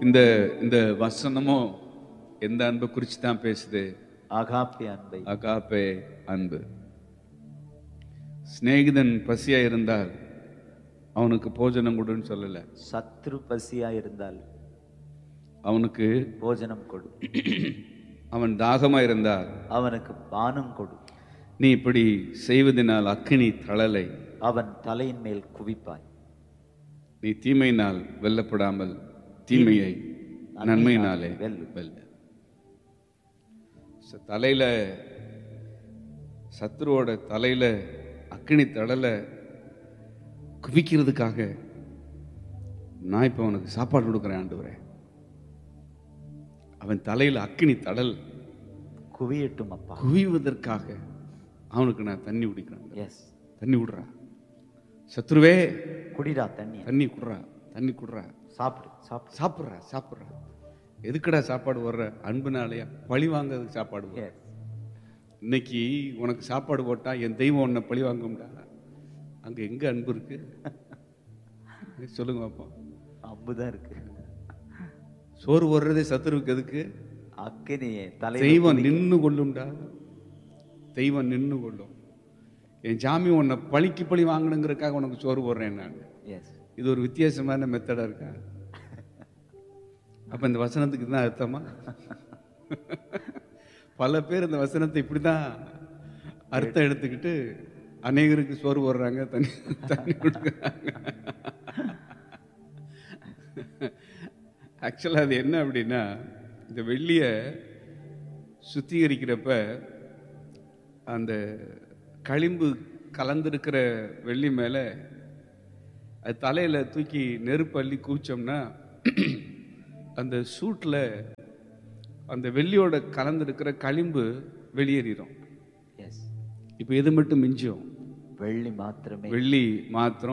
இந்த இந்த வசனமும் எந்த அன்பை குறித்து தான் பேசுது ஆகாப்பிய அன்பை அகாப்பே அன்பு சிநேகிதன் பசியா இருந்தால் அவனுக்கு போஜனம் கொடுன்னு சொல்லல சத்ரு பசியா இருந்தால் அவனுக்கு போஜனம் கொடு அவன் தாகமா இருந்தால் அவனுக்கு பானம் கொடு நீ இப்படி செய்வதனால் அக்கினி தளலை அவன் தலையின் மேல் குவிப்பாய் நீ தீமையினால் வெல்லப்படாமல் தீமையை நன்மையினாலே வெல்லு. வெல்ல ச- தலையில சத்ருவோட தலையில அக்கினி தடலை குவிக்கிறதுக்காக நான் இப்போ அவனுக்கு சாப்பாடு கொடுக்குறேன் ஆண்டவரே அவன் தலையில அக்கினி தடல் குவியட்டும் அப்பா குவிவதற்காக அவனுக்கு நான் தண்ணி குடிக்கிறேன் எஸ் தண்ணி விடுறா சத்ருவே குடிடா தண்ணி தண்ணி குடுறா தண்ணி குடுறா சாப்பிடு சாப்பிடு சாப்பிட்றா சாப்பிட்றா எதுக்குடா சாப்பாடு வர்ற அன்புனாலயா பழி வாங்குறதுக்கு சாப்பாடு வர்ற எஸ் இன்னைக்கு உனக்கு சாப்பாடு போட்டா என் தெய்வம் உன்னை பழி வாங்கும்டா அங்க எங்க அன்பு இருக்கு சொல்லுங்க பாப்போம் அம்புதான் இருக்கு சோறு போடுறதே சத்துருவுக்கு எதுக்கு அக்கினியே தலை தெய்வம் நின்னு கொள்ளும்டா தெய்வம் நின்னு கொள்ளும் என் ஜாமி உன்னை பழிக்கு பழி வாங்கணுங்கிறதுக்காக உனக்கு சோறு போடுறேன் நான் எஸ் இது ஒரு வித்தியாசமான மெத்தடா இருக்கா அப்ப இந்த வசனத்துக்கு தான் அர்த்தமா பல பேர் இந்த வசனத்தை இப்படிதான் அர்த்தம் எடுத்துக்கிட்டு அநேகருக்கு சோறு போடுறாங்க தண்ணி தண்ணி கொடுக்குறாங்க ஆக்சுவலாக அது என்ன அப்படின்னா இந்த வெள்ளியை சுத்திகரிக்கிறப்ப அந்த களிம்பு கலந்திருக்கிற வெள்ளி மேலே அது தலையில் தூக்கி நெருப்பு அள்ளி குவிச்சோம்னா அந்த சூட்டில் அந்த வெள்ளியோட கலந்திருக்கிற களிம்பு வெளியேறிடும் எஸ் இப்போ எது மட்டும் மிஞ்சும் வெள்ளி மாத்திரமே வெள்ளி மாத்திரம்